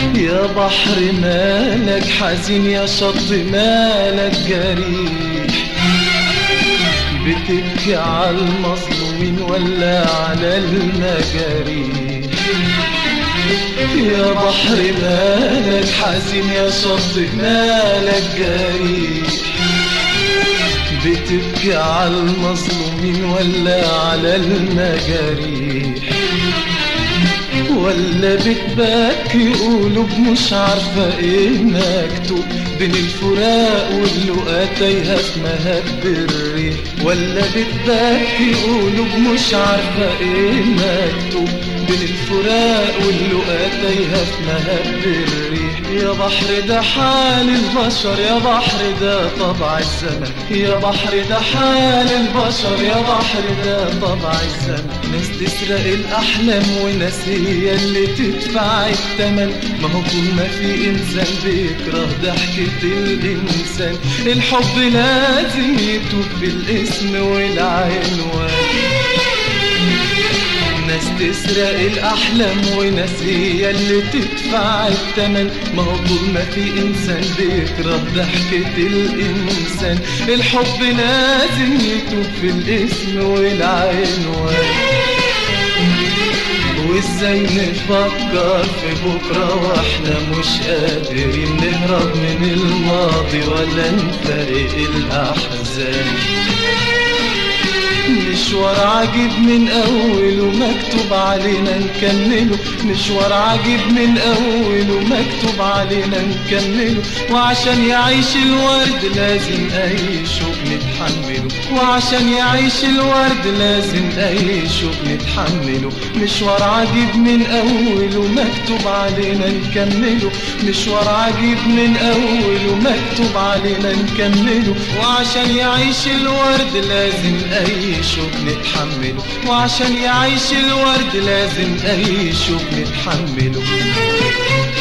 يا بحر مالك حزين يا شط مالك جريح بتبكي على المظلومين ولا على المجاريح يا بحر مالك حزين يا شط مالك جريح بتبكي على المظلومين ولا على المجاريح ولا بتبكي قلوب مش عارفة ايه مكتوب بين الفراق واللقا تايهة في مهب الريح ولا بتبكي قلوب مش عارفة ايه مكتوب بين الفراق واللقا تايهة في مهب الريح يا بحر ده حال البشر يا بحر ده طبع الزمن يا بحر ده حال البشر يا بحر ده طبع الزمن ناس تسرق الأحلام وناس هي اللي تدفع الثمن ما هو طول ما في إنسان بيكره ضحكة الإنسان الحب لازم يتوب بالاسم والعنوان ناس تسرق الأحلام وناس هي اللي تدفع الثمن ما هو طول ما في إنسان بيكره ضحكة الإنسان الحب لازم يتوب في الاسم والعنوان وازاي نفكر في بكرة واحنا مش قادرين نهرب من الماضي ولا نفارق الأحزان مشوار عجيب من أوله مكتوب علينا نكمله مشوار عجيب من أوله مكتوب علينا نكمله وعشان يعيش الورد لازم أي شوق نتحمله وعشان يعيش الورد لازم أي شوق نتحمله مشوار عجيب من أوله مكتوب علينا نكمله مشوار عجيب من أوله مكتوب علينا نكمله وعشان يعيش الورد لازم أي شوق نتحمله وعشان يعيش الورد لازم أي شوق نتحمله